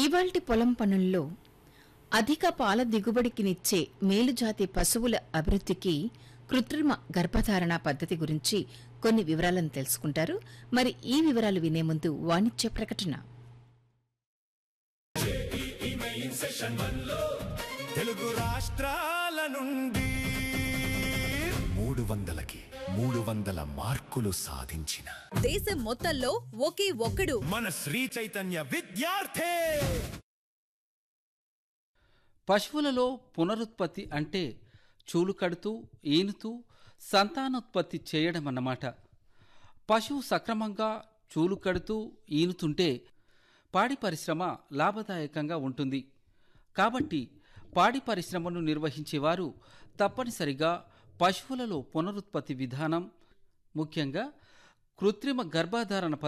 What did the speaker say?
ఇవాల్టి పొలం పనుల్లో అధిక పాల దిగుబడికినిచ్చే మేలుజాతి పశువుల అభివృద్ధికి కృత్రిమ గర్భధారణ పద్ధతి గురించి కొన్ని వివరాలను తెలుసుకుంటారు మరి ఈ వివరాలు వినే ముందు వాణిజ్య ప్రకటన తెలుగు రాష్ట్రాల నుండి మూడు వందలకి మూడు వందల మార్కులు సాధించిన దేశం మొత్తంలో ఒకే ఒక్కడు మన శ్రీ చైతన్య విద్యార్థి పశువులలో పునరుత్పత్తి అంటే చూలు కడుతూ ఈనుతూ సంతానోత్పత్తి చేయడం అన్నమాట పశువు సక్రమంగా చూలు కడుతూ ఈనుతుంటే పాడి పరిశ్రమ లాభదాయకంగా ఉంటుంది కాబట్టి పాడి పరిశ్రమను నిర్వహించేవారు తప్పనిసరిగా పశువులలో పునరుత్పత్తి విధానం ముఖ్యంగా కృత్రిమ గర్భధారణ